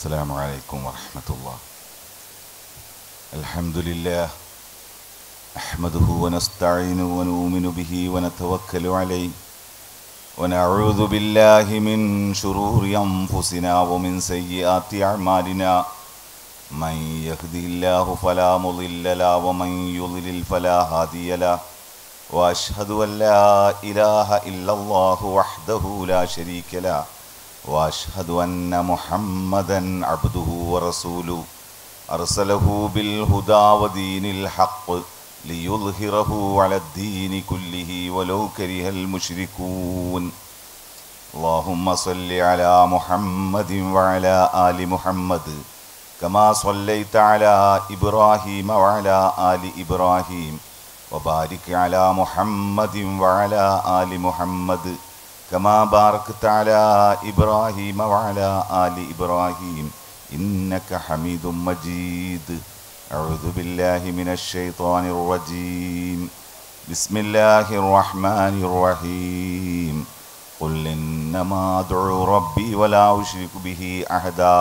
السلام عليكم ورحمة الله الحمد لله نحمده ونستعينه ونؤمن به ونتوكل عليه ونعوذ بالله من شرور أنفسنا ومن سيئات أعمالنا من يهده الله فلا مضل له ومن يضلل فلا هادي له وأشهد أن لا إله إلا الله وحده لا شريك له واشهد ان محمدا عبده ورسوله ارسله بالهدى ودين الحق ليظهره على الدين كله ولو كره المشركون اللهم صل على محمد وعلى ال محمد كما صليت على ابراهيم وعلى ال ابراهيم وبارك على محمد وعلى ال محمد كما باركت على إبراهيم وعلى آل إبراهيم إنك حميد مجيد أعوذ بالله من الشيطان الرجيم بسم الله الرحمن الرحيم قل إنما أدعو ربي ولا أشرك به أحدا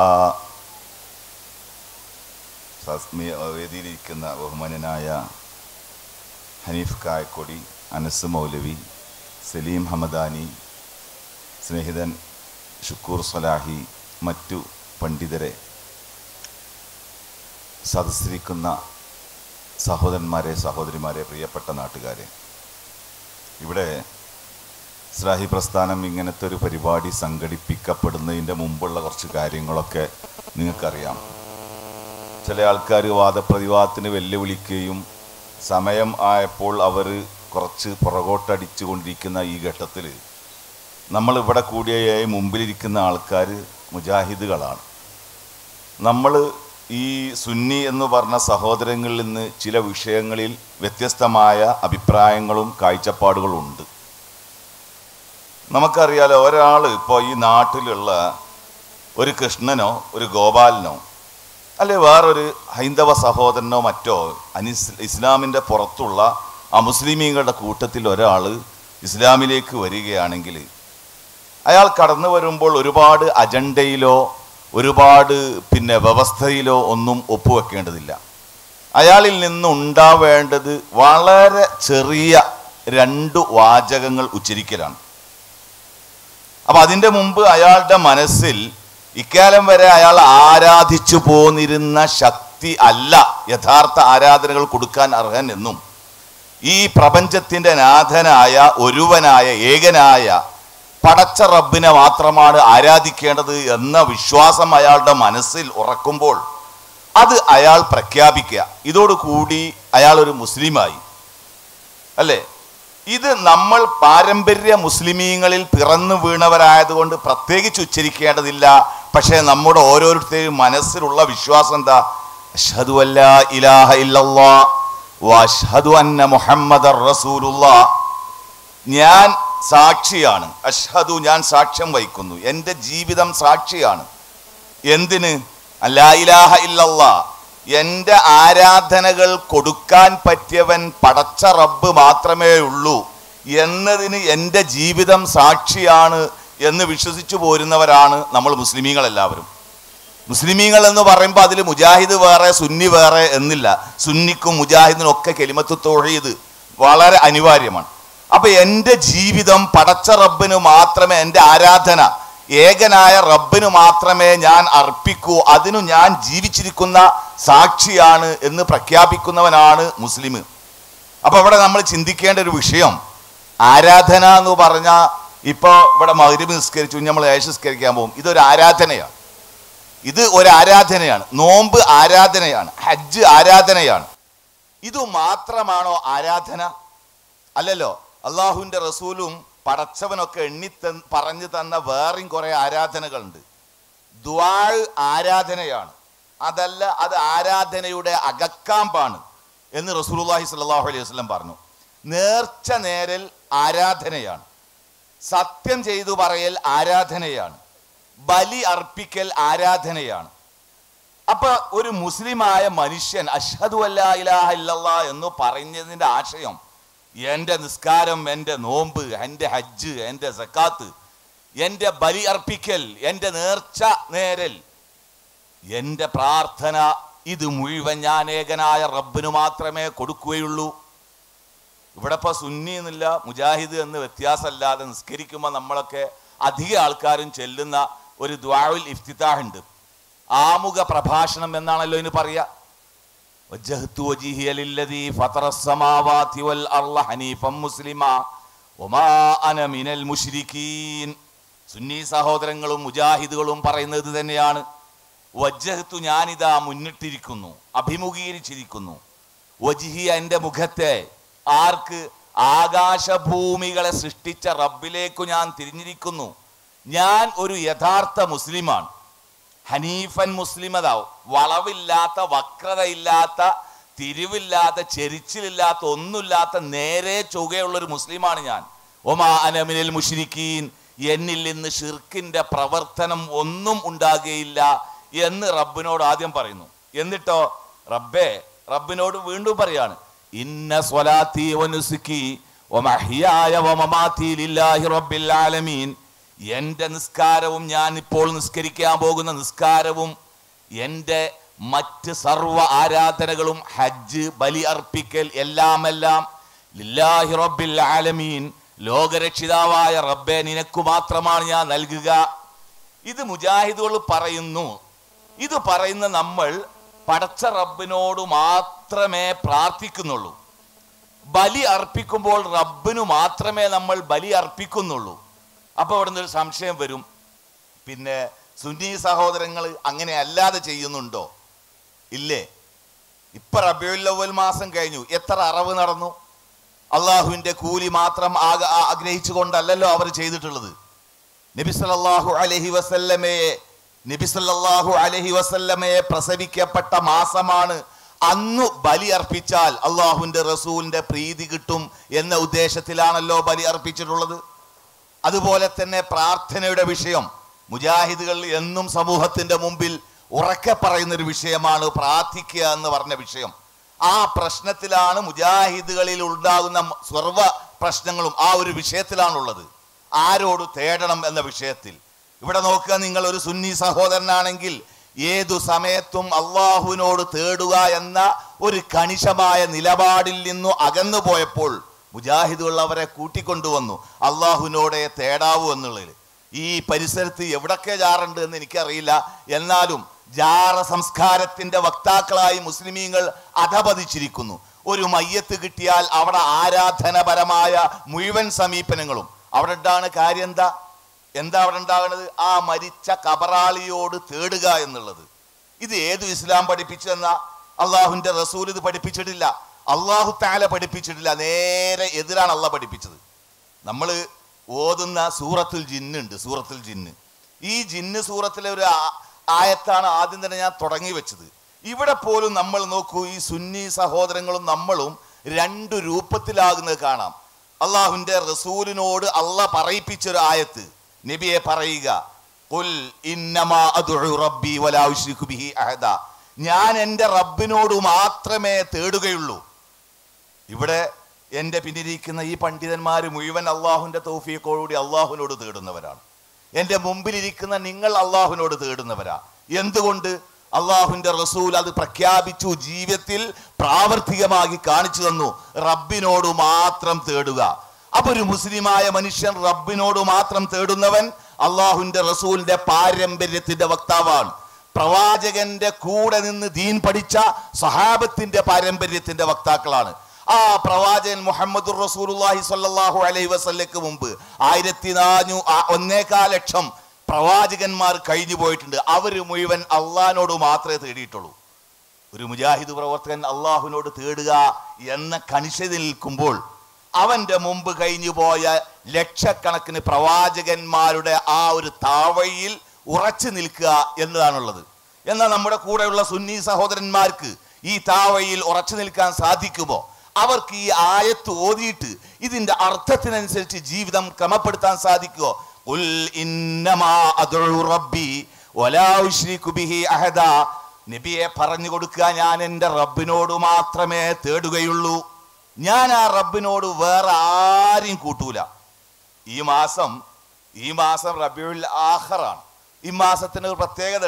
വേദിയിലിരിക്കുന്ന ബഹുമാനനായ ഹനീഫ് കായക്കൊടി അനസ് മൗലവി സലീം ഹമദാനി സ്നേഹിതൻ ഷുക്കൂർ സലാഹി മറ്റു പണ്ഡിതരെ സദസ്സിരിക്കുന്ന സഹോദരന്മാരെ സഹോദരിമാരെ പ്രിയപ്പെട്ട നാട്ടുകാരെ ഇവിടെ സ്ലാഹി പ്രസ്ഥാനം ഇങ്ങനത്തെ ഒരു പരിപാടി സംഘടിപ്പിക്കപ്പെടുന്നതിൻ്റെ മുമ്പുള്ള കുറച്ച് കാര്യങ്ങളൊക്കെ നിങ്ങൾക്കറിയാം ചില ആൾക്കാർ വാദപ്രതിവാദത്തിന് വെല്ലുവിളിക്കുകയും സമയം ആയപ്പോൾ അവർ കുറച്ച് പുറകോട്ടടിച്ചു കൊണ്ടിരിക്കുന്ന ഈ ഘട്ടത്തിൽ നമ്മൾ ഇവിടെ കൂടിയ മുമ്പിലിരിക്കുന്ന ആൾക്കാർ മുജാഹിദുകളാണ് നമ്മൾ ഈ സുന്നി എന്ന് പറഞ്ഞ സഹോദരങ്ങളിൽ നിന്ന് ചില വിഷയങ്ങളിൽ വ്യത്യസ്തമായ അഭിപ്രായങ്ങളും കാഴ്ചപ്പാടുകളും ഉണ്ട് നമുക്കറിയാലോ ഒരാൾ ഇപ്പോൾ ഈ നാട്ടിലുള്ള ഒരു കൃഷ്ണനോ ഒരു ഗോപാലനോ അല്ലെ വേറൊരു ഹൈന്ദവ സഹോദരനോ മറ്റോ അനിസ് ഇസ്ലാമിൻ്റെ പുറത്തുള്ള ആ മുസ്ലിമീങ്ങളുടെ കൂട്ടത്തിൽ ഒരാൾ ഇസ്ലാമിലേക്ക് വരികയാണെങ്കിൽ അയാൾ കടന്നു വരുമ്പോൾ ഒരുപാട് അജണ്ടയിലോ ഒരുപാട് പിന്നെ വ്യവസ്ഥയിലോ ഒന്നും ഒപ്പുവെക്കേണ്ടതില്ല അയാളിൽ നിന്ന് ഉണ്ടാവേണ്ടത് വളരെ ചെറിയ രണ്ട് വാചകങ്ങൾ ഉച്ചരിക്കലാണ് അപ്പം അതിൻ്റെ മുമ്പ് അയാളുടെ മനസ്സിൽ ഇക്കാലം വരെ അയാൾ ആരാധിച്ചു പോന്നിരുന്ന ശക്തി അല്ല യഥാർത്ഥ ആരാധനകൾ കൊടുക്കാൻ അർഹൻ എന്നും ഈ പ്രപഞ്ചത്തിൻ്റെ നാഥനായ ഒരുവനായ ഏകനായ പടച്ച റബ്ബിനെ മാത്രമാണ് ആരാധിക്കേണ്ടത് എന്ന വിശ്വാസം അയാളുടെ മനസ്സിൽ ഉറക്കുമ്പോൾ അത് അയാൾ പ്രഖ്യാപിക്കുക ഇതോടുകൂടി അയാൾ ഒരു മുസ്ലിമായി അല്ലേ ഇത് നമ്മൾ പാരമ്പര്യ മുസ്ലിമീങ്ങളിൽ പിറന്നു വീണവരായതുകൊണ്ട് പ്രത്യേകിച്ച് ഉച്ചരിക്കേണ്ടതില്ല പക്ഷേ നമ്മുടെ ഓരോരുത്തരും മനസ്സിലുള്ള വിശ്വാസം എന്താ അഷ്ഹദു അല്ലാ ഇലാഹ ഇല്ലല്ലാ വഅഷ്ഹദു അന്ന മുഹമ്മദർ റസൂലുള്ളാ ഞാൻ സാക്ഷിയാണ് അഷ്ഹദു ഞാൻ സാക്ഷ്യം വഹിക്കുന്നു എൻ്റെ ജീവിതം സാക്ഷിയാണ് എന്തിന് അല്ലാ ഇലാഹ ഇല്ലല്ലാ എൻ്റെ ആരാധനകൾ കൊടുക്കാൻ പറ്റിയവൻ പടച്ച റബ്ബ് മാത്രമേ ഉള്ളൂ എന്നതിന് എൻ്റെ ജീവിതം സാക്ഷിയാണ് എന്ന് വിശ്വസിച്ചു പോരുന്നവരാണ് നമ്മൾ മുസ്ലിമീങ്ങൾ എല്ലാവരും മുസ്ലിമീങ്ങൾ എന്ന് പറയുമ്പോൾ അതിൽ മുജാഹിദ് വേറെ സുന്നി വേറെ എന്നില്ല സുന്നിക്കും മുജാഹിദിനും ഒക്കെ കെലിമത്ത് തൊഴീത് വളരെ അനിവാര്യമാണ് അപ്പൊ എൻ്റെ ജീവിതം പടച്ച റബ്ബിന് മാത്രമേ എൻ്റെ ആരാധന ഏകനായ റബ്ബിന് മാത്രമേ ഞാൻ അർപ്പിക്കൂ അതിനു ഞാൻ ജീവിച്ചിരിക്കുന്ന സാക്ഷിയാണ് എന്ന് പ്രഖ്യാപിക്കുന്നവനാണ് മുസ്ലിം അപ്പൊ ഇവിടെ നമ്മൾ ചിന്തിക്കേണ്ട ഒരു വിഷയം ആരാധന എന്ന് പറഞ്ഞാൽ ഇപ്പോൾ ഇവിടെ മൗര്യബ് നിസ്കരിച്ചു നമ്മൾ ഏഷ് നിസ്കരിക്കാൻ പോകും ഇതൊരു ആരാധനയാണ് ഇത് ഒരു ആരാധനയാണ് നോമ്പ് ആരാധനയാണ് ഹജ്ജ് ആരാധനയാണ് ഇത് മാത്രമാണോ ആരാധന അല്ലല്ലോ അള്ളാഹുവിൻ്റെ റസൂലും പടച്ചവനൊക്കെ എണ്ണി പറഞ്ഞു തന്ന വേറെയും കുറെ ആരാധനകളുണ്ട് ദ്വാഴ് ആരാധനയാണ് അതല്ല അത് ആരാധനയുടെ അകക്കാമ്പാണ് എന്ന് റസൂലുള്ളാഹി സ്വല്ലല്ലാഹു അലൈഹി വസല്ലം പറഞ്ഞു നേർച്ച നേരൽ ആരാധനയാണ് സത്യം ചെയ്തു പറയൽ ആരാധനയാണ് ബലി അർപ്പിക്കൽ ആരാധനയാണ് അപ്പൊ ഒരു മുസ്ലിമായ മനുഷ്യൻ അഷ്ഹദു അല്ലാ ഇലാഹ ഇല്ലല്ലാ എന്ന് പറഞ്ഞതിന്റെ ആശയം എൻ്റെ നിസ്കാരം എൻ്റെ നോമ്പ് എൻ്റെ ഹജ്ജ് എൻ്റെ സക്കാത്ത് എൻ്റെ ബലി അർപ്പിക്കൽ എൻ്റെ നേർച്ച നേരൽ എൻ്റെ പ്രാർത്ഥന ഇത് മുഴുവൻ ഞാൻ ഏകനായ റബ്ബിന് മാത്രമേ കൊടുക്കുകയുള്ളൂ ഇവിടെ ഇപ്പോൾ സുന്നി എന്നില്ല മുജാഹിദ് എന്ന് വ്യത്യാസമല്ലാതെ നിസ്കരിക്കുമ്പോൾ നമ്മളൊക്കെ അധിക ആൾക്കാരും ചെല്ലുന്ന ഒരു ദ്വാവുൽ ഇഫ്തിത്താഹ് ഉണ്ട് ആമുഖ പ്രഭാഷണം എന്നാണല്ലോ ഇതിന് പറയാ وجهت وجهي للذي فطر السماوات والأرض حنيفا مسلما وما أنا من المشركين സുന്നി സഹോദരങ്ങളും മുജാഹിദുകളും പറയുന്നത് ഇത് തന്നെയാണ് വജ്ജഹത്തു ഞാനിതാ മുന്നിട്ടിരിക്കുന്നു അഭിമുഖീകരിച്ചിരിക്കുന്നു വജിഹി എൻ്റെ മുഖത്തെ ആർക്ക് ആകാശഭൂമികളെ സൃഷ്ടിച്ച റബ്ബിലേക്കു ഞാൻ തിരിഞ്ഞിരിക്കുന്നു ഞാൻ ഒരു യഥാർത്ഥ മുസ്ലിമാണ് ഹനീഫൻ മുസ്ലിമത വളവില്ലാത്ത വക്രതയില്ലാത്ത തിരിവില്ലാത്ത ചെരിച്ചിലില്ലാത്ത ഒന്നുമില്ലാത്ത നേരെ ചൊവ്വയുള്ള ഒരു മുസ്ലിമാണ് ഞാൻ ഒമാ അനമിനിൽ മുഷിരിക്കീൻ എന്നിൽ നിന്ന് ഷിർക്കിന്റെ പ്രവർത്തനം ഒന്നും ഉണ്ടാകുകയില്ല എന്ന് റബ്ബിനോട് ആദ്യം പറയുന്നു എന്നിട്ടോ റബ്ബേ റബ്ബിനോട് വീണ്ടും പറയാണ് ഇന്ന സ്വലാത്തി വനുസുക്കി വമഹിയായ വമമാത്തി ലില്ലാഹി റബ്ബിൽ ആലമീൻ എൻ്റെ നിസ്കാരവും ഞാൻ ഇപ്പോൾ നിസ്കരിക്കാൻ പോകുന്ന നിസ്കാരവും എൻ്റെ മറ്റ് സർവ ആരാധനകളും ഹജ്ജ് ബലി അർപ്പിക്കൽ എല്ലാമെല്ലാം ലില്ലാഹി റബ്ബിൽ ആലമീൻ ലോകരക്ഷിതാവായ റബ്ബെ നിനക്കു മാത്രമാണ് ഞാൻ നൽകുക ഇത് മുജാഹിദുകൾ പറയുന്നു ഇത് പറയുന്ന നമ്മൾ പടച്ച റബ്ബിനോട് മാത്രമേ പ്രാർത്ഥിക്കുന്നുള്ളൂ ബലി അർപ്പിക്കുമ്പോൾ റബ്ബിനു മാത്രമേ നമ്മൾ ബലി അർപ്പിക്കുന്നുള്ളൂ അപ്പോൾ അവിടെ ഒരു സംശയം വരും പിന്നെ സുന്നി സഹോദരങ്ങൾ അങ്ങനെ അല്ലാതെ ചെയ്യുന്നുണ്ടോ ഇല്ലേ ഇപ്പൊ റബിയുല്ലവൽ മാസം കഴിഞ്ഞു എത്ര അറവ് നടന്നു അള്ളാഹുവിന്റെ കൂലി മാത്രം ആക ആ- ആഗ്രഹിച്ചുകൊണ്ടല്ലല്ലോ അവർ ചെയ്തിട്ടുള്ളത് നബി സല്ലല്ലാഹു അലൈഹി വസല്ലമയെ നബി സല്ലല്ലാഹു അലൈഹി വസല്ലമയെ പ്രസവിക്കപ്പെട്ട മാസമാണ് അന്ന് ബലി അർപ്പിച്ചാൽ അള്ളാഹുവിന്റെ റസൂലിന്റെ പ്രീതി കിട്ടും എന്ന ഉദ്ദേശത്തിലാണല്ലോ ബലി അർപ്പിച്ചിട്ടുള്ളത് അതുപോലെ തന്നെ പ്രാർത്ഥനയുടെ വിഷയം മുജാഹിദുകൾ എന്നും സമൂഹത്തിന്റെ മുമ്പിൽ ഉറക്കെ പറയുന്ന ഒരു വിഷയമാണ് പ്രാർത്ഥിക്കുക എന്ന് പറഞ്ഞ വിഷയം ആ പ്രശ്നത്തിലാണ് മുജാഹിദുകളിൽ ഉണ്ടാകുന്ന സർവ പ്രശ്നങ്ങളും ആ ഒരു വിഷയത്തിലാണുള്ളത് ആരോട് തേടണം എന്ന വിഷയത്തിൽ ഇവിടെ നോക്കുക നിങ്ങൾ ഒരു സുന്നി സഹോദരനാണെങ്കിൽ ഏതു സമയത്തും അള്ളാഹുവിനോട് തേടുക എന്ന ഒരു കണിശമായ നിലപാടിൽ നിന്നു അകന്നു പോയപ്പോൾ മുജാഹിദുകൾ അവരെ കൂട്ടിക്കൊണ്ടുവന്നു അള്ളാഹുവിനോടെ തേടാവൂ എന്നുള്ളതിൽ ഈ പരിസരത്ത് എവിടൊക്കെ ജാറുണ്ട് എന്ന് എനിക്കറിയില്ല എന്നാലും ജാറ സംസ്കാരത്തിന്റെ വക്താക്കളായി മുസ്ലിമീങ്ങൾ അധപതിച്ചിരിക്കുന്നു ഒരു മയ്യത്ത് കിട്ടിയാൽ അവിടെ ആരാധനപരമായ മുഴുവൻ സമീപനങ്ങളും അവിടെ ഉണ്ടാണ് കാര്യം എന്താ എന്താ അവിടെ ഉണ്ടാകുന്നത് ആ മരിച്ച കബറാളിയോട് തേടുക എന്നുള്ളത് ഇത് ഏതു ഇസ്ലാം പഠിപ്പിച്ചെന്ന അള്ളാഹുവിന്റെ റസൂൽ ഇത് പഠിപ്പിച്ചിട്ടില്ല അള്ളാഹു താല പഠിപ്പിച്ചിട്ടില്ല നേരെ എതിരാണ് അള്ളാഹ് പഠിപ്പിച്ചത് നമ്മൾ ഓതുന്ന സൂറത്തുൽ ജിന്നുണ്ട് സൂറത്തുൽ ജിന്ന് ഈ ജിന്ന് സൂറത്തിലെ ഒരു ആ- ആയത്താണ് ആദ്യം തന്നെ ഞാൻ തുടങ്ങി വെച്ചത് ഇവിടെ പോലും നമ്മൾ നോക്കൂ ഈ സുന്നി സഹോദരങ്ങളും നമ്മളും രണ്ട് രൂപത്തിലാകുന്നത് കാണാം അള്ളാഹുവിന്റെ റസൂലിനോട് അള്ളാഹ് പറയിപ്പിച്ചൊരു ആയത്ത് നബിയെ പറയുക "ഖുൽ ഇന്നമാ അദ്ഉ റബ്ബി വലാ ഉശ്രികു ബിഹി അഹദ." ഞാൻ എൻ്റെ റബ്ബിനോട് മാത്രമേ തേടുകയുള്ളൂ ഇവിടെ എൻ്റെ പിന്നിരിക്കുന്ന ഈ പണ്ഡിതന്മാർ മുഴുവൻ അള്ളാഹുവിൻ്റെ തൗഫീഖോടുകൂടി അള്ളാഹുവിനോട് തേടുന്നവരാണ് എൻ്റെ മുമ്പിലിരിക്കുന്ന നിങ്ങൾ അള്ളാഹുവിനോട് തേടുന്നവരാ എന്തുകൊണ്ട് അള്ളാഹുവിൻ്റെ റസൂൽ അത് പ്രഖ്യാപിച്ചു ജീവിതത്തിൽ പ്രാവർത്തികമാക്കി കാണിച്ചു തന്നു റബ്ബിനോട് മാത്രം തേടുക അപ്പൊ ഒരു മുസ്ലിമായ മനുഷ്യൻ റബ്ബിനോട് മാത്രം തേടുന്നവൻ അള്ളാഹുവിന്റെ റസൂലിന്റെ പാരമ്പര്യത്തിന്റെ വക്താവാണ് പ്രവാചകന്റെ കൂടെ നിന്ന് ദീൻ പഠിച്ച സഹാബത്തിന്റെ പാരമ്പര്യത്തിന്റെ വക്താക്കളാണ് ആ പ്രവാചകൻ മുഹമ്മദ് റസൂലുള്ളാഹി സ്വല്ലല്ലാഹു അലൈഹി വസല്ലക്ക് മുമ്പ് ആയിരത്തി നാനൂ ഒന്നേകാൽ ലക്ഷം പ്രവാചകന്മാർ കഴിഞ്ഞു പോയിട്ടുണ്ട് അവർ മുഴുവൻ അള്ളഹാനോട് മാത്രമേ തേടിയിട്ടുള്ളൂ ഒരു മുജാഹിദ് പ്രവർത്തകൻ അള്ളാഹുവിനോട് തേടുക എന്ന കണിശത നിൽക്കുമ്പോൾ അവന്റെ മുമ്പ് കഴിഞ്ഞു പോയ ലക്ഷക്കണക്കിന് പ്രവാചകന്മാരുടെ ആ ഒരു താവഴിയിൽ ഉറച്ചു നിൽക്കുക എന്നതാണുള്ളത് എന്നാൽ നമ്മുടെ കൂടെയുള്ള സുന്നി സഹോദരന്മാർക്ക് ഈ താവഴിയിൽ ഉറച്ചു നിൽക്കാൻ സാധിക്കുമോ അവർക്ക് ഈ ആയത്ത് ഓതിയിട്ട് ഇതിന്റെ അർത്ഥത്തിനനുസരിച്ച് ജീവിതം ക്രമപ്പെടുത്താൻ സാധിക്കുമോ "ഖുൽ ഇന്നമാ അദ്ഉ റബ്ബി വലാ ഉശ്രികു ബിഹി അഹദാ നബിയെ പറഞ്ഞു കൊടുക്കുക ഞാൻ എൻ്റെ റബ്ബിനോട് മാത്രമേ തേടുകയുള്ളൂ ഞാൻ ആ റബ്ബിനോട് വേറെ ആരെയും കൂട്ടൂല ഈ മാസം ഈ മാസം റബിയുൽ ആഖറാണ് ഈ മാസത്തിന് ഒരു പ്രത്യേകത ഉണ്ട്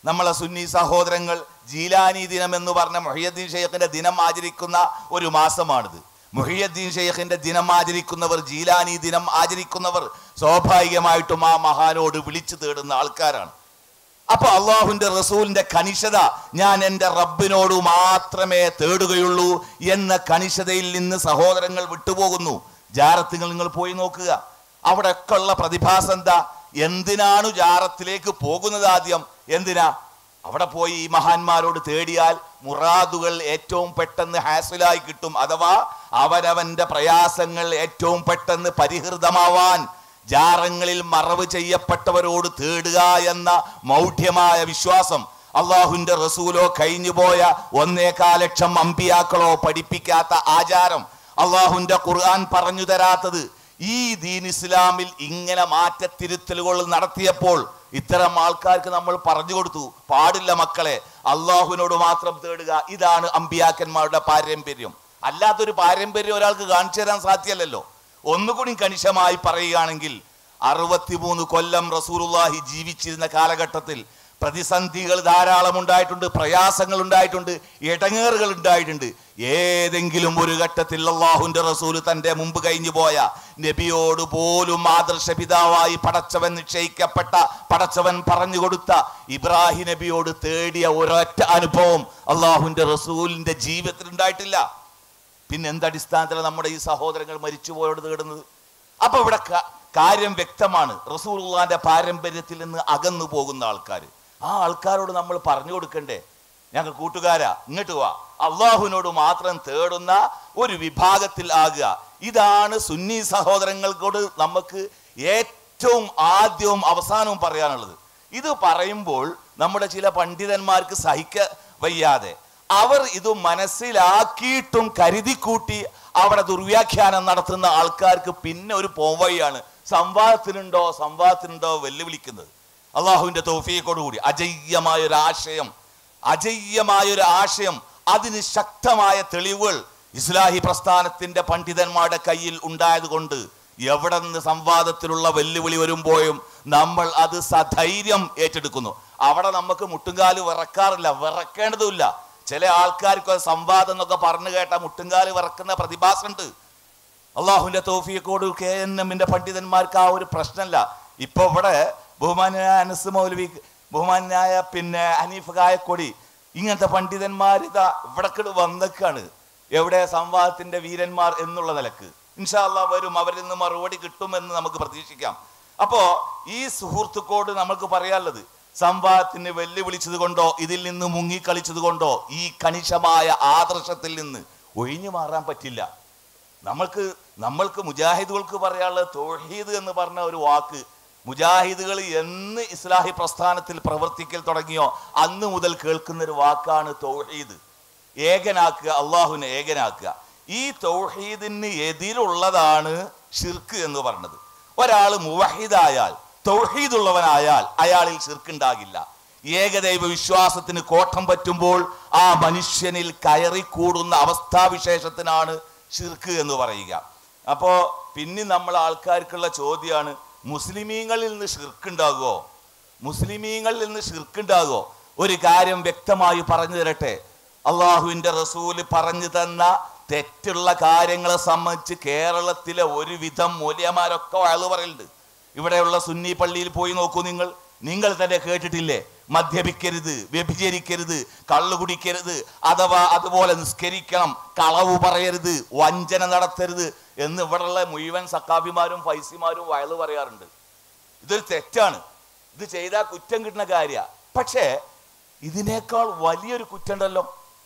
നമ്മളെ സുന്നി സഹോദരങ്ങൾ ജീലാനി ദിനം എന്ന് പറഞ്ഞ മൊഹിയദ്ദീൻ ഷെയ്ഖിന്റെ ദിനം ആചരിക്കുന്ന ഒരു മാസമാണിത് മുഹിയദ്ദീൻ ഷെയ്ഖിന്റെ ദിനം ആചരിക്കുന്നവർ ജീലാനി ദിനം ആചരിക്കുന്നവർ സ്വാഭാവികമായിട്ടും ആ മഹാനോട് വിളിച്ചു തേടുന്ന ആൾക്കാരാണ് അപ്പൊ അള്ളാഹുവിന്റെ റസൂലിന്റെ കണിശത ഞാൻ എൻ്റെ റബ്ബിനോട് മാത്രമേ തേടുകയുള്ളൂ എന്ന കണിശതയിൽ നിന്ന് സഹോദരങ്ങൾ വിട്ടുപോകുന്നു ജാറത്തുകൾ നിങ്ങൾ പോയി നോക്കുക അവിടെയൊക്കെ ഉള്ള പ്രതിഭാസം എന്താ എന്തിനാണ് ജാറത്തിലേക്ക് പോകുന്നത് ആദ്യം എന്തിനാ അവിടെ പോയി ഈ മഹാന്മാരോട് തേടിയാൽ മുറാദുകൾ ഏറ്റവും പെട്ടെന്ന് ഹാസിലായി കിട്ടും അഥവാ അവരവന്റെ പ്രയാസങ്ങൾ ഏറ്റവും പെട്ടെന്ന് പരിഹൃതമാവാൻ ജാറങ്ങളിൽ മറവ് ചെയ്യപ്പെട്ടവരോട് തേടുക എന്ന മൗഢ്യമായ വിശ്വാസം അള്ളാഹുവിന്റെ റസൂലോ കഴിഞ്ഞുപോയ ഒന്നേകാൽ ലക്ഷം അമ്പിയാക്കളോ പഠിപ്പിക്കാത്ത ആചാരം അള്ളാഹുവിന്റെ ഖുർആൻ പറഞ്ഞു തരാത്തത് ഈ ദീൻ ഇസ്ലാമിൽ ഇങ്ങനെ മാറ്റത്തിരുത്തലുകൾ നടത്തിയപ്പോൾ ഇത്തരം ആൾക്കാർക്ക് നമ്മൾ പറഞ്ഞു കൊടുത്തു പാടില്ല മക്കളെ അള്ളാഹുവിനോട് മാത്രം തേടുക ഇതാണ് അമ്പിയാക്കന്മാരുടെ പാരമ്പര്യം അല്ലാത്തൊരു പാരമ്പര്യം ഒരാൾക്ക് കാണിച്ചു തരാൻ സാധ്യമല്ലല്ലോ ഒന്നുകൂടി കണിശമായി പറയുകയാണെങ്കിൽ അറുപത്തിമൂന്ന് കൊല്ലം റസൂലുള്ളാഹി ജീവിച്ചിരുന്ന കാലഘട്ടത്തിൽ പ്രതിസന്ധികൾ ധാരാളം ഉണ്ടായിട്ടുണ്ട് പ്രയാസങ്ങൾ ഉണ്ടായിട്ടുണ്ട് ഇടങ്ങേറുകൾ ഉണ്ടായിട്ടുണ്ട് ഏതെങ്കിലും ഒരു ഘട്ടത്തിൽ അള്ളാഹുന്റെ റസൂൽ തന്റെ മുമ്പ് കഴിഞ്ഞു പോയ നബിയോട് പോലും ആദർശ പിതാവായി പടച്ചവൻ നിശ്ചയിക്കപ്പെട്ട പടച്ചവൻ പറഞ്ഞു കൊടുത്ത ഇബ്രാഹിം നബിയോട് തേടിയ ഒരൊറ്റ അനുഭവം അള്ളാഹുന്റെ റസൂലിന്റെ ജീവിതത്തിൽ ഉണ്ടായിട്ടില്ല പിന്നെ എന്തടിസ്ഥാനത്തിലാണ് നമ്മുടെ ഈ സഹോദരങ്ങൾ മരിച്ചുപോയോട് തേടുന്നത് അപ്പൊ ഇവിടെ ക- കാര്യം വ്യക്തമാണ് റസൂലുള്ളാന്റെ പാരമ്പര്യത്തിൽ നിന്ന് അകന്നു പോകുന്ന ആൾക്കാർ ആ ആൾക്കാരോട് നമ്മൾ പറഞ്ഞു കൊടുക്കണ്ടേ ഞങ്ങൾ കൂട്ടുകാരാ ഇങ്ങോട്ട് വാ അള്ളാഹുവിനോട് മാത്രം തേടുന്ന ഒരു വിഭാഗത്തിൽ ആകുക ഇതാണ് സുന്നി സഹോദരങ്ങൾക്കോട് നമുക്ക് ഏറ്റവും ആദ്യവും അവസാനവും പറയാനുള്ളത് ഇത് പറയുമ്പോൾ നമ്മുടെ ചില പണ്ഡിതന്മാർക്ക് സഹിക്ക വയ്യാതെ അവർ ഇത് മനസ്സിലാക്കിയിട്ടും കരുതിക്കൂട്ടി അവിടെ ദുർവ്യാഖ്യാനം നടത്തുന്ന ആൾക്കാർക്ക് പിന്നെ ഒരു പോവഴിയാണ് സംവാദത്തിനുണ്ടോ സംവാദത്തിനുണ്ടോ വെല്ലുവിളിക്കുന്നത് അള്ളാഹുവിന്റെ തോഫിയക്കോടുകൂടി അജയ്യമായ ഒരു ആശയം അജയ്യമായ ഒരു ആശയം അതിന് ശക്തമായ തെളിവുകൾ ഇസ്ലാഹി പ്രസ്ഥാനത്തിന്റെ പണ്ഡിതന്മാരുടെ കയ്യിൽ ഉണ്ടായതുകൊണ്ട് എവിടെ നിന്ന് സംവാദത്തിലുള്ള വെല്ലുവിളി വരുമ്പോഴും നമ്മൾ അത് സധൈര്യം ഏറ്റെടുക്കുന്നു അവിടെ നമുക്ക് മുട്ടുംകാല് വിറക്കാറില്ല വിറക്കേണ്ടതുമില്ല ചില ആൾക്കാർക്ക് സംവാദം എന്നൊക്കെ പറഞ്ഞു കേട്ട മുട്ടുംകാല് വിറക്കുന്ന പ്രതിഭാസമുണ്ട് അള്ളാഹുവിന്റെ തോഫിയക്കോട് കെ എൻ എമ്മിന്റെ പണ്ഡിതന്മാർക്ക് ആ ഒരു പ്രശ്നമല്ല ഇപ്പൊ ഇവിടെ ബഹുമാനായ അനസ് മൗലവി ബഹുമാനായ പിന്നെ ഹനീഫ് കായക്കൊടി ഇങ്ങനത്തെ പണ്ഡിതന്മാർ ഇതാ ഇവിടക്കട് വന്നേക്കാണ് എവിടെ സംവാദത്തിന്റെ വീരന്മാർ എന്നുള്ള നിലക്ക് ഇൻഷാല്ല വരും അവരിൽ നിന്ന് മറുപടി കിട്ടുമെന്ന് നമുക്ക് പ്രതീക്ഷിക്കാം അപ്പോ ഈ സുഹൃത്തുക്കോട് നമുക്ക് പറയാനുള്ളത് സംവാദത്തിന് വെല്ലുവിളിച്ചത് കൊണ്ടോ ഇതിൽ നിന്ന് മുങ്ങിക്കളിച്ചത് കൊണ്ടോ ഈ കണിശമായ ആദർശത്തിൽ നിന്ന് ഒഴിഞ്ഞു മാറാൻ പറ്റില്ല നമ്മൾക്ക് നമ്മൾക്ക് മുജാഹിദുകൾക്ക് പറയാനുള്ളത് തോഹീദ് എന്ന് പറഞ്ഞ ഒരു വാക്ക് മുജാഹിദുകൾ എന്ന് ഇസ്ലാഹി പ്രസ്ഥാനത്തിൽ പ്രവർത്തിക്കൽ തുടങ്ങിയോ അന്ന് മുതൽ കേൾക്കുന്ന ഒരു വാക്കാണ് തൗഹീദ് ഏകനാക്കുക അള്ളാഹുവിനെ ഏകനാക്കുക ഈ തൗഹീദിന് എതിരുള്ളതാണ് ഷിർക്ക് എന്ന് പറഞ്ഞത് ഒരാൾ മുവഹിദായാൽ തൗഹീദുള്ളവനായാൽ അയാളിൽ ഷിർക്കുണ്ടാകില്ല ഏകദൈവ വിശ്വാസത്തിന് കോട്ടം പറ്റുമ്പോൾ ആ മനുഷ്യനിൽ കയറിക്കൂടുന്ന അവസ്ഥാവിശേഷത്തിനാണ് ഷിർക്ക് എന്ന് പറയുക അപ്പോ പിന്നെ നമ്മൾ ആൾക്കാർക്കുള്ള ചോദ്യമാണ് മുസ്ലിമീങ്ങളിൽ നിന്ന് ഷിർക്കുണ്ടാകുമോ മുസ്ലിമീങ്ങളിൽ നിന്ന് ഷിർക്കുണ്ടാകുമോ ഒരു കാര്യം വ്യക്തമായി പറഞ്ഞു തരട്ടെ അള്ളാഹുവിന്റെ റസൂല് പറഞ്ഞു തന്ന തെറ്റുള്ള കാര്യങ്ങളെ സംബന്ധിച്ച് കേരളത്തിലെ ഒരുവിധം മൂല്യമാരൊക്കെ വയലു പറയലുണ്ട് ഇവിടെയുള്ള സുന്നി പള്ളിയിൽ പോയി നോക്കൂ നിങ്ങൾ നിങ്ങൾ തന്നെ കേട്ടിട്ടില്ലേ മദ്യപിക്കരുത് വ്യഭിചരിക്കരുത് കള്ളു കുടിക്കരുത് അഥവാ അതുപോലെ നിസ്കരിക്കണം കളവ് പറയരുത് വഞ്ചന നടത്തരുത് എന്ന് ഇവിടെയുള്ള മുഴുവൻ സക്കാഫിമാരും ഫൈസിമാരും വയലു പറയാറുണ്ട് ഇതൊരു തെറ്റാണ് ഇത് ചെയ്താൽ കുറ്റം കിട്ടുന്ന കാര്യ പക്ഷേ ഇതിനേക്കാൾ വലിയൊരു കുറ്റമുണ്ടല്ലോ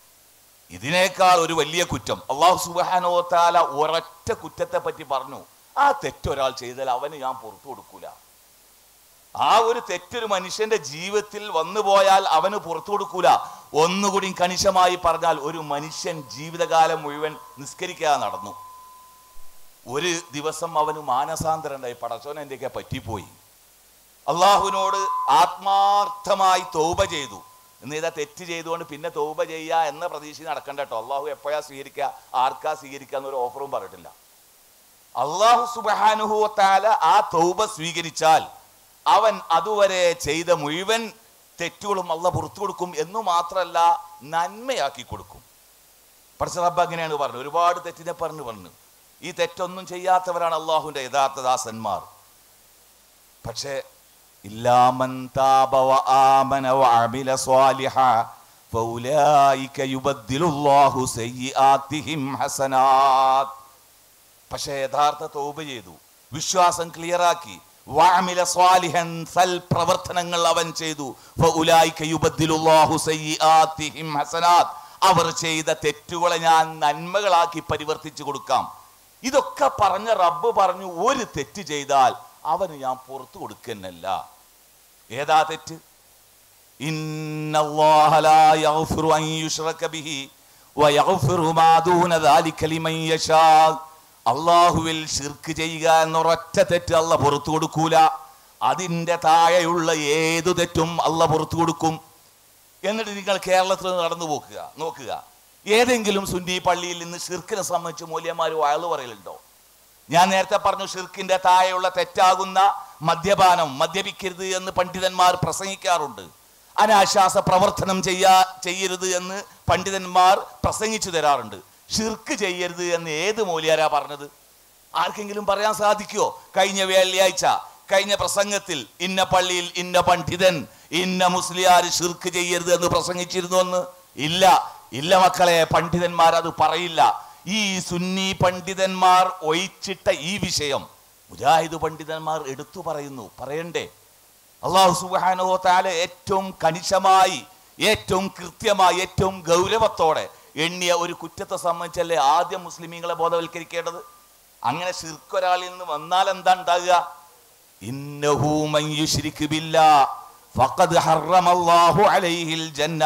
ഇതിനേക്കാൾ ഒരു വലിയ കുറ്റം അള്ളാഹു സുബാനോ താല ഒരൊറ്റ കുറ്റത്തെ പറ്റി പറഞ്ഞു ആ തെറ്റൊരാൾ ചെയ്താൽ അവന് ഞാൻ പുറത്തു കൊടുക്കൂല ആ ഒരു തെറ്റൊരു മനുഷ്യന്റെ ജീവിതത്തിൽ വന്നു പോയാൽ അവന് പുറത്തു കൊടുക്കൂല ഒന്നുകൂടി കണിശമായി പറഞ്ഞാൽ ഒരു മനുഷ്യൻ ജീവിതകാലം മുഴുവൻ നിസ്കരിക്കാതെ നടന്നു ഒരു ദിവസം അവന് മാനസാന്തരം ഉണ്ടായി പടച്ചോൻ എന്റെയൊക്കെ പറ്റിപ്പോയി അള്ളാഹുവിനോട് ആത്മാർത്ഥമായി തൗബ ചെയ്തു എന്ന് ചെയ്താൽ തെറ്റ് ചെയ്തുകൊണ്ട് പിന്നെ തൗബ ചെയ്യുക എന്ന പ്രതീക്ഷ നടക്കണ്ട കേട്ടോ അള്ളാഹു എപ്പോഴാ സ്വീകരിക്കുക ആർക്കാ സ്വീകരിക്കുക എന്നൊരു ഓഫറും പറഞ്ഞിട്ടില്ല അള്ളാഹു സുബാനുഹുവത്താല ആ തൗബ സ്വീകരിച്ചാൽ അവൻ അതുവരെ ചെയ്ത മുഴുവൻ തെറ്റുകളും അല്ല പുറത്തു കൊടുക്കും എന്നു മാത്രമല്ല നന്മയാക്കി കൊടുക്കും പഠിച്ച റബ്ബ് അങ്ങനെയാണ് പറഞ്ഞത് ഒരുപാട് തെറ്റിനെ പറഞ്ഞു പറഞ്ഞു ഈ തെറ്റൊന്നും ചെയ്യാത്തവരാണ് അള്ളാഹുവിൻ്റെ യഥാർത്ഥ ദാസന്മാർ പക്ഷേ ഇല്ലാമൻ താബ വ ആമന വ അമില സ്വാലിഹ ഫൗലായിക യുബദ്ദിലുല്ലാഹു സയ്യിആതിഹിം ഹസനാത്ത് പക്ഷേ യഥാർത്ഥ തൗബ ചെയ്തു വിശ്വാസം ക്ലിയറാക്കി വഅമില സ്വാലിഹൻ സൽ പ്രവർത്തനങ്ങൾ അവൻ ചെയ്തു ഫൗലായിക യുബദ്ദിലുല്ലാഹു സയ്യിആതിഹിം ഹസനാത്ത് അവർ ചെയ്ത തെറ്റുകളെ ഞാൻ നന്മകളാക്കി പരിവർത്തിച്ചു കൊടുക്കാം ഇതൊക്കെ പറഞ്ഞ റബ്ബ് പറഞ്ഞു ഒരു തെറ്റ് ചെയ്താൽ അവന് ഞാൻ പുറത്തു കൊടുക്കുന്നല്ല ഏതാ തെറ്റ് ഇന്നല്ലാഹ ലാ യഗ്ഫിറു അൻ യുശ്റക ബിഹി വയഗ്ഫിറു മാ ദൂന ദാലിക ലിമൻ യശാ അള്ളാഹുവിൽ ഷിർക്ക് ചെയ്യുക എന്നൊരൊറ്റ തെറ്റ് അല്ല പുറത്തു കൊടുക്കൂല അതിൻ്റെ താഴെയുള്ള ഏതു തെറ്റും അല്ല പുറത്തു കൊടുക്കും എന്നിട്ട് നിങ്ങൾ കേരളത്തിൽ നിന്ന് നടന്നു പോക്കുക നോക്കുക ഏതെങ്കിലും സുന്നി പള്ളിയിൽ നിന്ന് ഷിർക്കിനെ സംബന്ധിച്ച് മൂല്യന്മാർ വയലു പറയലുണ്ടോ ഞാൻ നേരത്തെ പറഞ്ഞു ഷിർക്കിന്റെ താഴെയുള്ള തെറ്റാകുന്ന മദ്യപാനം മദ്യപിക്കരുത് എന്ന് പണ്ഡിതന്മാർ പ്രസംഗിക്കാറുണ്ട് അനാശ്വാസ പ്രവർത്തനം ചെയ്യാ ചെയ്യരുത് എന്ന് പണ്ഡിതന്മാർ പ്രസംഗിച്ചു തരാറുണ്ട് ഷിർക്ക് ചെയ്യരുത് എന്ന് ഏത് മൂല്യാരാ പറഞ്ഞത് ആർക്കെങ്കിലും പറയാൻ സാധിക്കുമോ കഴിഞ്ഞ വെള്ളിയാഴ്ച കഴിഞ്ഞ പ്രസംഗത്തിൽ ഇന്ന പള്ളിയിൽ ഇന്ന പണ്ഡിതൻ ഇന്ന മുസ്ലിയാർ ഷിർക്ക് ചെയ്യരുത് എന്ന് പ്രസംഗിച്ചിരുന്നു എന്ന് ഇല്ല ഇല്ല മക്കളെ പണ്ഡിതന്മാർ അത് പറയില്ല ഈ സുന്നി പണ്ഡിതന്മാർ ഒഴിച്ചിട്ട ഈ വിഷയം മുജാഹിദ് പണ്ഡിതന്മാർ എടുത്തു പറയുന്നു പറയണ്ടേ അള്ളാഹു സുബാനോ താല ഏറ്റവും കണിശമായി ഏറ്റവും കൃത്യമായി ഏറ്റവും ഗൗരവത്തോടെ എണ്ണിയ ഒരു കുറ്റത്തെ സംബന്ധിച്ചല്ലേ ആദ്യം മുസ്ലിമീങ്ങളെ ബോധവൽക്കരിക്കേണ്ടത് അങ്ങനെ ശിർക്കൊരാളിൽ നിന്ന് വന്നാൽ എന്താ ഉണ്ടാകുക ഇന്നഹു മൻ യുശ്രിക് ബില്ലാ ഫഖദ് ഹറമല്ലാഹു അലൈഹിൽ ജന്ന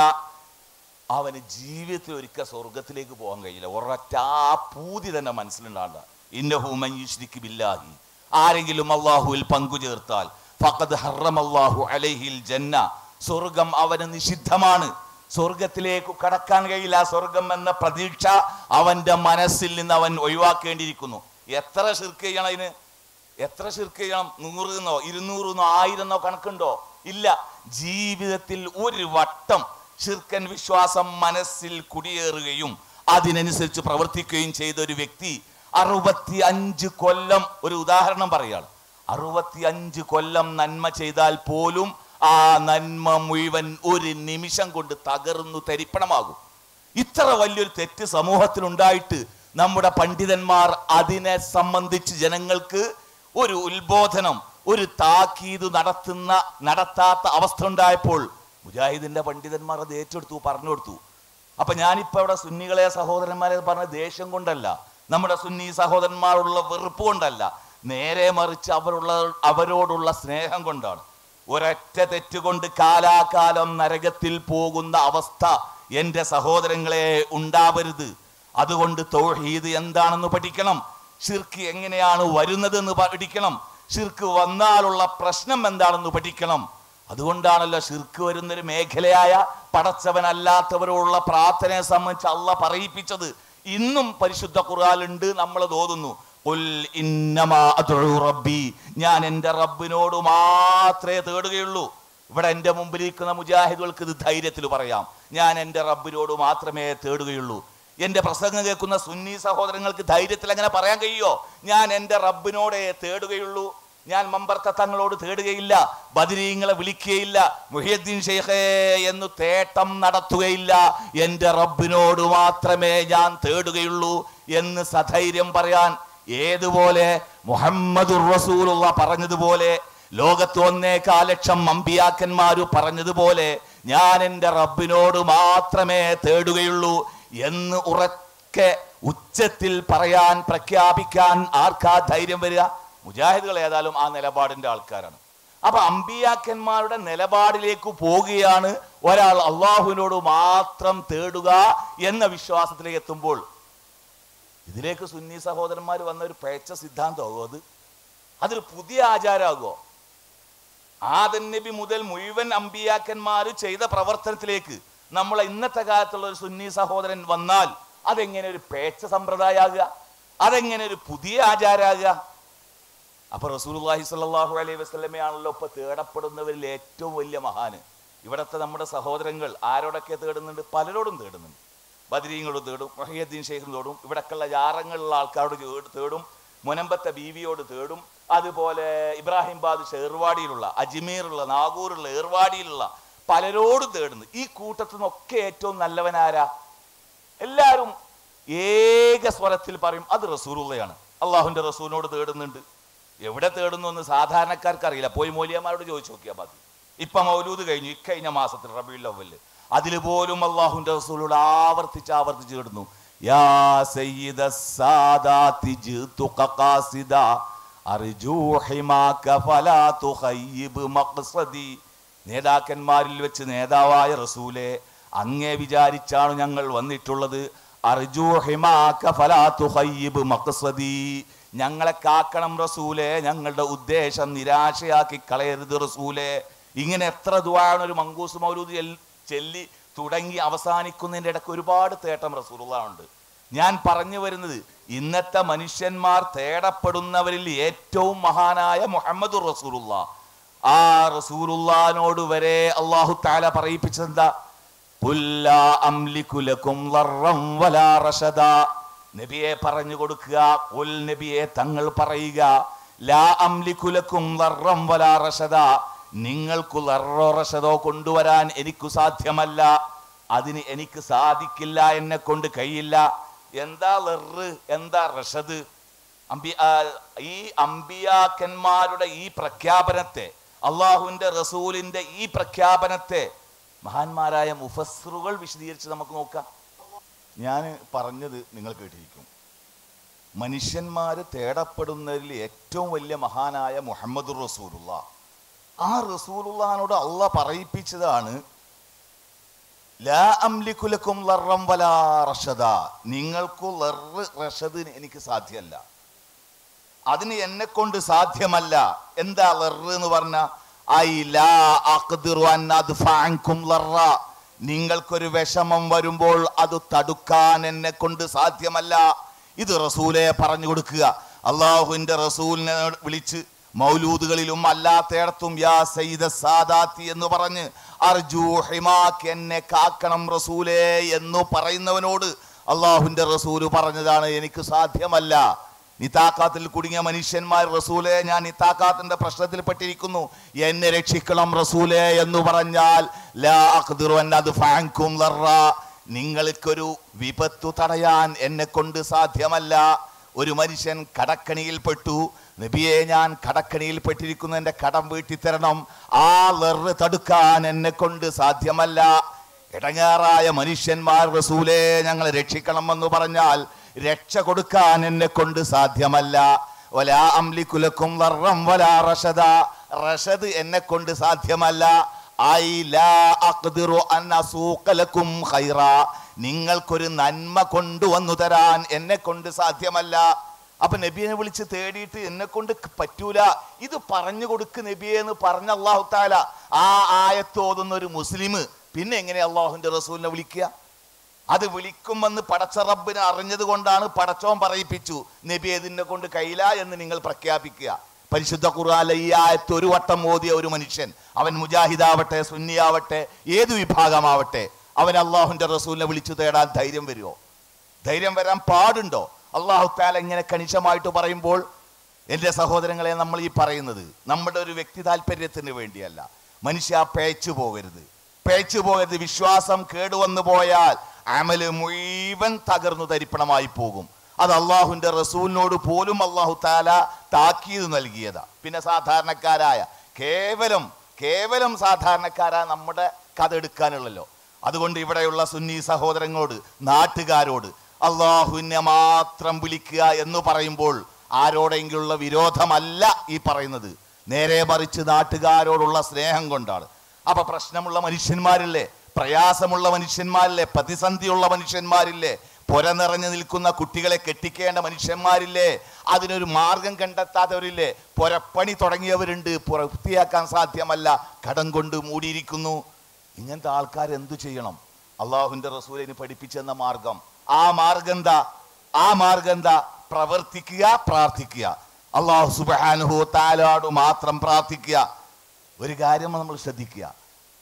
അവന് ജീവിതത്തിൽ ഒരിക്കൽ സ്വർഗത്തിലേക്ക് പോകാൻ കഴിയില്ല ഒരൊറ്റ ആ പൂതി തന്നെ മനസ്സിലുണ്ടാണ്ട ഇന്നഹു മൻ യുശ്രിക് ബില്ലാഹി ആരെങ്കിലും അള്ളാഹുവിൽ പങ്കു ചേർത്താൽ ഫഖദ് ഹറമല്ലാഹു അലൈഹിൽ ജന്ന സ്വർഗം അവന് നിഷിദ്ധമാണ് സ്വർഗത്തിലേക്ക് കടക്കാൻ കഴിയില്ല ആ സ്വർഗം എന്ന പ്രതീക്ഷ അവന്റെ മനസ്സിൽ നിന്ന് അവൻ ഒഴിവാക്കേണ്ടിയിരിക്കുന്നു എത്ര ഷിർക്ക് ചെയ്യണം അതിന് എത്ര ഷിർക്ക് ചെയ്യണം നൂറ് എന്നോ ഇരുന്നൂറെന്നോ ആയിരം എന്നോ കണക്കുണ്ടോ ഇല്ല ജീവിതത്തിൽ ഒരു വട്ടം ഷിർക്കൻ വിശ്വാസം മനസ്സിൽ കുടിയേറുകയും അതിനനുസരിച്ച് പ്രവർത്തിക്കുകയും ചെയ്ത ഒരു വ്യക്തി അറുപത്തി അഞ്ച് കൊല്ലം ഒരു ഉദാഹരണം പറയാണ് അറുപത്തി അഞ്ച് കൊല്ലം നന്മ ചെയ്താൽ പോലും ആ നന്മ മുഴുവൻ ഒരു നിമിഷം കൊണ്ട് തകർന്നു തരിപ്പണമാകും ഇത്ര വലിയൊരു തെറ്റ് സമൂഹത്തിൽ ഉണ്ടായിട്ട് നമ്മുടെ പണ്ഡിതന്മാർ അതിനെ സംബന്ധിച്ച് ജനങ്ങൾക്ക് ഒരു ഉത്ബോധനം ഒരു താക്കീത് നടത്തുന്ന നടത്താത്ത അവസ്ഥ ഉണ്ടായപ്പോൾ മുജാഹിദിന്റെ പണ്ഡിതന്മാർ അത് ഏറ്റെടുത്തു പറഞ്ഞു കൊടുത്തു അപ്പൊ ഞാനിപ്പോ ഇവിടെ സുന്നികളെ സഹോദരന്മാരെ പറഞ്ഞ ദേഷ്യം കൊണ്ടല്ല നമ്മുടെ സുന്നി സഹോദരന്മാരുള്ള വെറുപ്പ് കൊണ്ടല്ല നേരെ മറിച്ച് അവരുള്ള അവരോടുള്ള സ്നേഹം കൊണ്ടാണ് ഒരൊറ്റ തെറ്റുകൊണ്ട് കാലാകാലം നരകത്തിൽ പോകുന്ന അവസ്ഥ എൻ്റെ സഹോദരങ്ങളെ ഉണ്ടാവരുത് അതുകൊണ്ട് തൗഹീദ് എന്താണെന്ന് പഠിക്കണം ഷിർക്ക് എങ്ങനെയാണ് വരുന്നതെന്ന് പഠിക്കണം ഷിർക്ക് വന്നാലുള്ള പ്രശ്നം എന്താണെന്ന് പഠിക്കണം അതുകൊണ്ടാണല്ലോ ഷിർക്ക് വരുന്നൊരു മേഖലയായ പടച്ചവനല്ലാത്തവരോടുള്ള പ്രാർത്ഥനയെ സംബന്ധിച്ച് അല്ല പറയിപ്പിച്ചത് ഇന്നും പരിശുദ്ധ ഖുർആാനുണ്ട് നമ്മൾ തോന്നുന്നു "ഖുൽ ഇന്നമാ അദ്ഉ റബ്ബി ഞാൻ എൻ്റെ റബ്ബിനോട് മാത്രമേ തേടുകയുള്ളൂ ഇവിടെ എൻ്റെ മുമ്പിലിരിക്കുന്ന മുജാഹിദുകൾക്ക് ഇത് ധൈര്യത്തിൽ പറയാം ഞാൻ എൻ്റെ റബ്ബിനോട് മാത്രമേ തേടുകയുള്ളൂ എൻ്റെ പ്രസംഗം കേൾക്കുന്ന സുന്നി സഹോദരങ്ങൾക്ക് ധൈര്യത്തിൽ അങ്ങനെ പറയാൻ കഴിയോ ഞാൻ എൻ്റെ റബ്ബിനോടേ തേടുകയുള്ളൂ ഞാൻ മമ്പർത്ത തങ്ങളോട് തേടുകയില്ല ബദരീങ്ങളെ വിളിക്കുകയില്ല മുഹിയദ്ദീൻ ഷെയ്ഖേ എന്ന് തേട്ടം നടത്തുകയില്ല എൻ്റെ റബ്ബിനോട് മാത്രമേ ഞാൻ തേടുകയുള്ളൂ എന്ന് സധൈര്യം പറയാൻ ഏതുപോലെ മുഹമ്മദ് റസൂലുള്ള പറഞ്ഞതുപോലെ ലോകത്ത് ഒന്നേകാൽ ലക്ഷം അമ്പിയാക്കന്മാര് പറഞ്ഞതുപോലെ ഞാൻ എൻ്റെ റബ്ബിനോട് മാത്രമേ തേടുകയുള്ളൂ എന്ന് ഉറക്കെ ഉച്ചത്തിൽ പറയാൻ പ്രഖ്യാപിക്കാൻ ആർക്കാ ധൈര്യം വരിക മുജാഹിദുകൾ ഏതായാലും ആ നിലപാടിന്റെ ആൾക്കാരാണ് അപ്പൊ അമ്പിയാക്കന്മാരുടെ നിലപാടിലേക്ക് പോവുകയാണ് ഒരാൾ അള്ളാഹുവിനോട് മാത്രം തേടുക എന്ന വിശ്വാസത്തിലേക്ക് എത്തുമ്പോൾ ഇതിലേക്ക് സുന്നി സഹോദരന്മാർ വന്ന ഒരു പേച്ച സിദ്ധാന്തമാകുമോ അത് അതൊരു പുതിയ ആചാരമാകുമോ ആദൻ നബി മുതൽ മുഴുവൻ അമ്പിയാക്കന്മാർ ചെയ്ത പ്രവർത്തനത്തിലേക്ക് നമ്മൾ ഇന്നത്തെ കാലത്തുള്ള ഒരു സുന്നി സഹോദരൻ വന്നാൽ അതെങ്ങനെ ഒരു പേച്ച സമ്പ്രദായമാകുക അതെങ്ങനെ ഒരു പുതിയ ആചാരമാകുക അപ്പൊ റസൂലുള്ളാഹി സ്വല്ലല്ലാഹു അലൈഹി വസല്ലമയാണല്ലോ ഇപ്പൊ തേടപ്പെടുന്നവരിൽ ഏറ്റവും വലിയ മഹാന് ഇവിടുത്തെ നമ്മുടെ സഹോദരങ്ങൾ ആരോടൊക്കെ തേടുന്നുണ്ട് പലരോടും തേടുന്നുണ്ട് ബദരീങ്ങളോട് തേടും മൊഹിയദ്ദീൻ ഷെയ്ഖിന് തേടും ഇവിടൊക്കെയുള്ള യാറങ്ങളിലുള്ള ആൾക്കാരോട് തേട്- തേടും മുനമ്പത്തെ ബീവിയോട് തേടും അതുപോലെ ഇബ്രാഹിം ബാദ് ഷെർവാടിയിലുള്ള അജ്മീറുള്ള നാഗൂറുള്ള ഏർവാടിയിലുള്ള പലരോടും തേടുന്നു ഈ കൂട്ടത്തിൽ നിന്നൊക്കെ ഏറ്റവും നല്ലവനാരാ എല്ലാവരും ഏക സ്വരത്തിൽ പറയും അത് റസൂലുള്ളയാണ് അള്ളാഹുവിന്റെ റസൂലിനോട് തേടുന്നുണ്ട് എവിടെ തേടുന്നു എന്ന് സാധാരണക്കാർക്ക് അറിയില്ല പോയി മൂലിയന്മാരോട് ചോദിച്ചു നോക്കിയാൽ മതി ഇപ്പൊ മൗലൂദ് കഴിഞ്ഞു ഇക്കഴിഞ്ഞ മാസത്തിൽ റബീൽ അവല് അതിൽ പോലും അള്ളാഹുവിന്റെ റസൂലോട് ആവർത്തിച്ച് ആവർത്തിച്ച് തേടുന്നു യാ സയ്യിദ സാദാതി ജിതുക ഖാസിദ അർജൂ ഹിമാക ഫലാ തുഖയ്യിബ് മഖ്സദി നേതാക്കന്മാരിൽ വെച്ച് നേതാവായ റസൂലെ അങ്ങേ വിചാരിച്ചാണ് ഞങ്ങൾ വന്നിട്ടുള്ളത് അർജൂ ഹിമാക ഫലാ തുഖയ്യിബ് മഖ്സദി ഞങ്ങളെ കാക്കണം റസൂലെ ഞങ്ങളുടെ ഉദ്ദേശം നിരാശയാക്കി കളയരുത് റസൂലെ ഇങ്ങനെ എത്ര ദുആണ് ഒരു മങ്കൂസ് മൗലൂദ് ചെൽ- ചെല്ലി തുടങ്ങി അവസാനിക്കുന്നതിൻ്റെ ഇടയ്ക്ക് ഒരുപാട് തേട്ടം റസൂലുള്ള ഉണ്ട് ഞാൻ പറഞ്ഞു വരുന്നത് ഇന്നത്തെ മനുഷ്യന്മാർ തേടപ്പെടുന്നവരിൽ ഏറ്റവും മഹാനായ മുഹമ്മദ് റസൂലുള്ള ആ റസൂലുള്ളാനോട് വരെ അള്ളാഹു താല പറയിപ്പിച്ചെന്താ "ഖുല്ലാ അംലികു ലക്കും ളർറൻ വലാ റശദാ." നബിയെ പറഞ്ഞു കൊടുക്കുക ഉൽ നബിയെ തങ്ങൾ പറയുക ലാ അംലിക്കുലക്കും ലർറം വലാ റശദാ നിങ്ങൾക്ക് ലർറോ റഷദോ കൊണ്ടുവരാൻ എനിക്കു സാധ്യമല്ല അതിന് എനിക്ക് സാധിക്കില്ല എന്നെ കൊണ്ട് കഴിയില്ല എന്താ ലറ് എന്താ റഷദ് അമ്പി ആ, ഈ അമ്പിയാക്കന്മാരുടെ ഈ പ്രഖ്യാപനത്തെ അള്ളാഹുവിന്റെ റസൂലിന്റെ ഈ പ്രഖ്യാപനത്തെ മഹാന്മാരായ മുഫസ്റുകൾ വിശദീകരിച്ച് നമുക്ക് നോക്കാം ഞാൻ പറഞ്ഞത് നിങ്ങൾ കേട്ടിരിക്കും മനുഷ്യന്മാർ തേടപ്പെടുന്നതിൽ ഏറ്റവും വലിയ മഹാനായ മുഹമ്മദ് റസൂലുള്ള ആ റസൂലുള്ളാനോട് അള്ള പറയിപ്പിച്ചതാണ് ലാ അംലിക്കുലക്കും ലർറം വലാ റഷദ നിങ്ങൾക്കു ലറ് റഷദ് എനിക്ക് സാധ്യമല്ല അതിന് എന്നെ കൊണ്ട് സാധ്യമല്ല എന്താ ലറ് എന്ന് പറഞ്ഞ ഐ ലാ അഖ്ദിറു അൻ അദ്ഫഅൻകും ലറ നിങ്ങൾക്കൊരു വിഷമം വരുമ്പോൾ അത് തടുക്കാൻ എന്നെ കൊണ്ട് സാധ്യമല്ല ഇത് റസൂലെ പറഞ്ഞു കൊടുക്കുക അള്ളാഹുവിന്റെ റസൂലിനെ വിളിച്ച് മൗലൂദുകളിലും അല്ലാത്തയിടത്തും യാ സയ്യിദ സാദാത്തി എന്ന് പറഞ്ഞ് അർജു ഹിമാക്ക് എന്നെ കാക്കണം റസൂലേ എന്ന് പറയുന്നവനോട് അള്ളാഹുവിന്റെ റസൂല് പറഞ്ഞതാണ് എനിക്ക് സാധ്യമല്ല നിതാക്കാത്തിൽ കുടുങ്ങിയ മനുഷ്യന്മാർ റസൂലെ ഞാൻ നിതാക്കാത്തിന്റെ പ്രശ്നത്തിൽ പെട്ടിരിക്കുന്നു എന്നെ രക്ഷിക്കണം റസൂലെ എന്ന് പറഞ്ഞാൽ ലാ അഖ്ദിറു അൻ അദ്ഫഅൻകും ലറ നിങ്ങൾക്കൊരു വിപത്തു തടയാൻ എന്നെ കൊണ്ട് സാധ്യമല്ല ഒരു മനുഷ്യൻ കടക്കണിയിൽപ്പെട്ടു നബിയെ ഞാൻ കടക്കണിയിൽ പെട്ടിരിക്കുന്നു എൻ്റെ കടം വീട്ടി തരണം ആ ലറ് തടുക്കാൻ എന്നെ കൊണ്ട് സാധ്യമല്ല ഇടങ്ങാറായ മനുഷ്യന്മാർ റസൂലേ ഞങ്ങളെ രക്ഷിക്കണമെന്ന് പറഞ്ഞാൽ രക്ഷ കൊടുക്കാൻ എന്നെ കൊണ്ട് സാധ്യമല്ല വലാ അംലിക്കുലക്കും ലർറം വലാ റഷദ റഷദ് എന്നെ കൊണ്ട് സാധ്യമല്ല ഐ ലാ അഖ്ദിറു അൻ അസൂഖ ലക്കും ഖൈറ നിങ്ങൾക്കൊരു നന്മ കൊണ്ടുവന്നു തരാൻ എന്നെ കൊണ്ട് സാധ്യമല്ല അപ്പൊ നബിയെ വിളിച്ച് തേടിയിട്ട് എന്നെ കൊണ്ട് പറ്റൂല ഇത് പറഞ്ഞു കൊടുക്ക് നബിയെ എന്ന് പറഞ്ഞ അള്ളാഹു താല ആ ആയത്ത് ഓതുന്ന ഒരു മുസ്ലിം പിന്നെ എങ്ങനെ അള്ളാഹുവിന്റെ റസൂലിനെ വിളിക്കുക അത് വിളിക്കുമെന്ന് പടച്ച റബ്ബിനെ അറിഞ്ഞത് കൊണ്ടാണ് പടച്ചോൻ പറയിപ്പിച്ചു നബി ഇതിനെ കൊണ്ട് കയ്യില എന്ന് നിങ്ങൾ പ്രഖ്യാപിക്കുക പരിശുദ്ധ ഖുർആാനിലെ ഈ ആയത്ത് ഒരു വട്ടം ഓതിയ ഒരു മനുഷ്യൻ അവൻ മുജാഹിദാവട്ടെ സുന്നിയാവട്ടെ ഏത് വിഭാഗമാവട്ടെ അവൻ അള്ളാഹുന്റെ റസൂലിനെ വിളിച്ചു തേടാൻ ധൈര്യം വരുമോ ധൈര്യം വരാൻ പാടുണ്ടോ അള്ളാഹു താല ഇങ്ങനെ കണിശമായിട്ട് പറയുമ്പോൾ എൻ്റെ സഹോദരങ്ങളെ നമ്മൾ ഈ പറയുന്നത് നമ്മുടെ ഒരു വ്യക്തി താല്പര്യത്തിന് വേണ്ടിയല്ല മനുഷ്യ പേച്ചു പോകരുത് പേച്ചു പോകരുത് വിശ്വാസം കേടുവന്നു പോയാൽ അമല് മുഴുവൻ തകർന്നു തരിപ്പണമായി പോകും അത് അള്ളാഹുവിന്റെ റസൂലിനോട് പോലും അള്ളാഹു താല താക്കീത് നൽകിയതാ പിന്നെ സാധാരണക്കാരായ കേവലം കേവലം സാധാരണക്കാരായ നമ്മുടെ കഥ എടുക്കാനുള്ളല്ലോ അതുകൊണ്ട് ഇവിടെയുള്ള സുന്നി സഹോദരങ്ങളോട് നാട്ടുകാരോട് അള്ളാഹുവിനെ മാത്രം വിളിക്കുക എന്ന് പറയുമ്പോൾ ആരോടെങ്കിലുള്ള വിരോധമല്ല ഈ പറയുന്നത് നേരെ മറിച്ച് നാട്ടുകാരോടുള്ള സ്നേഹം കൊണ്ടാണ് അപ്പൊ പ്രശ്നമുള്ള മനുഷ്യന്മാരില്ലേ പ്രയാസമുള്ള മനുഷ്യന്മാരില്ലേ പ്രതിസന്ധിയുള്ള മനുഷ്യന്മാരില്ലേ പുര നിറഞ്ഞു നിൽക്കുന്ന കുട്ടികളെ കെട്ടിക്കേണ്ട മനുഷ്യന്മാരില്ലേ അതിനൊരു മാർഗം കണ്ടെത്താത്തവരില്ലേ പുരപ്പണി തുടങ്ങിയവരുണ്ട് പുര വൃത്തിയാക്കാൻ സാധ്യമല്ല കടം കൊണ്ട് മൂടിയിരിക്കുന്നു ഇങ്ങനത്തെ ആൾക്കാർ എന്തു ചെയ്യണം അള്ളാഹുവിന്റെ റസൂലിന് പഠിപ്പിച്ചെന്ന മാർഗം ആ മാർഗം എന്താ ആ മാർഗം എന്താ പ്രവർത്തിക്കുക പ്രാർത്ഥിക്കുക അള്ളാഹു സുബാനുഹു താലാട് മാത്രം പ്രാർത്ഥിക്കുക ഒരു കാര്യം നമ്മൾ ശ്രദ്ധിക്കുക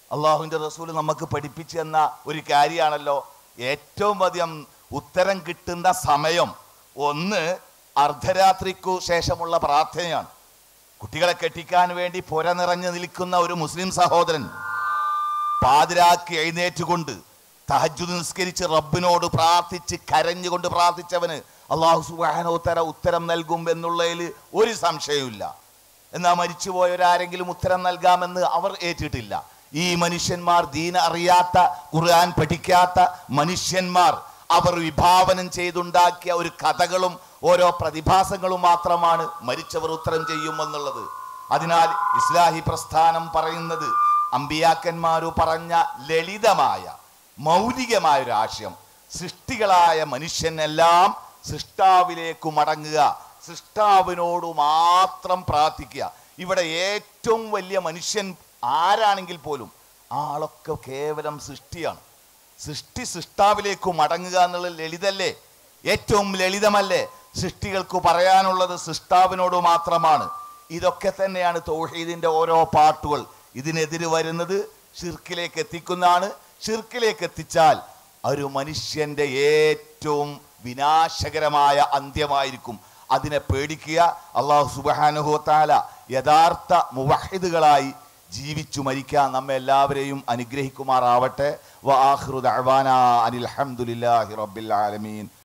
അള്ളാഹുവിൻ്റെ റസൂൽ നമുക്ക് പഠിപ്പിച്ചു തന്ന ഒരു കാര്യമാണല്ലോ ഏറ്റവും അധികം ഉത്തരം കിട്ടുന്ന സമയം ഒന്ന് അർദ്ധരാത്രിക്കു ശേഷമുള്ള പ്രാർത്ഥനയാണ് കുട്ടികളെ കെട്ടിക്കാൻ വേണ്ടി പുര നിറഞ്ഞു നിൽക്കുന്ന ഒരു മുസ്ലിം സഹോദരൻ പാതിരാക്കി എഴുന്നേറ്റുകൊണ്ട് തഹജുദ് നിസ്കരിച്ച് റബ്ബിനോട് പ്രാർത്ഥിച്ച് കരഞ്ഞുകൊണ്ട് പ്രാർത്ഥിച്ചവന് അള്ളാഹു സുബാനോത്തര ഉത്തരം നൽകും എന്നുള്ളതിൽ ഒരു സംശയവുമില്ല എന്നാൽ മരിച്ചുപോയവരാരെങ്കിലും ഉത്തരം നൽകാമെന്ന് അവർ ഏറ്റിട്ടില്ല ഈ മനുഷ്യന്മാർ ദീന അറിയാത്ത ഖുർആൻ പഠിക്കാത്ത മനുഷ്യന്മാർ അവർ വിഭാവനം ചെയ്തുണ്ടാക്കിയ ഒരു കഥകളും ഓരോ പ്രതിഭാസങ്ങളും മാത്രമാണ് മരിച്ചവർ ഉത്തരം ചെയ്യുമെന്നുള്ളത് അതിനാൽ ഇസ്ലാഹി പ്രസ്ഥാനം പറയുന്നത് അമ്പിയാക്കന്മാരു പറഞ്ഞ ലളിതമായ മൗലികമായ ഒരു ആശയം സൃഷ്ടികളായ മനുഷ്യനെല്ലാം സൃഷ്ടാവിലേക്ക് മടങ്ങുക സൃഷ്ടാവിനോട് മാത്രം പ്രാർത്ഥിക്കുക ഇവിടെ ഏറ്റവും വലിയ മനുഷ്യൻ ആരാണെങ്കിൽ പോലും ആളൊക്കെ കേവലം സൃഷ്ടിയാണ് സൃഷ്ടി സൃഷ്ടാവിലേക്ക് മടങ്ങുക എന്നുള്ളത് ലളിതല്ലേ ഏറ്റവും ലളിതമല്ലേ സൃഷ്ടികൾക്ക് പറയാനുള്ളത് സൃഷ്ടാവിനോട് മാത്രമാണ് ഇതൊക്കെ തന്നെയാണ് തൗഹീദിന്റെ ഓരോ പാട്ടുകൾ ഇതിനെതിരെ വരുന്നത് ഷിർക്കിലേക്ക് എത്തിക്കുന്നതാണ് ഷിർക്കിലേക്ക് എത്തിച്ചാൽ ഒരു മനുഷ്യന്റെ ഏറ്റവും വിനാശകരമായ അന്ത്യമായിരിക്കും അതിനെ പേടിക്കുക അള്ളാഹു സുബാനുഹോത്താല യഥാർത്ഥ മുവഹിദുകളായി ജീവിച്ചു മരിക്കാൻ നമ്മെ എല്ലാവരെയും അനുഗ്രഹിക്കുമാറാവട്ടെ വ ആഖിറു ദഅവാന അനിൽ ഹംദുലില്ലാഹി റബ്ബിൽ ആലമീൻ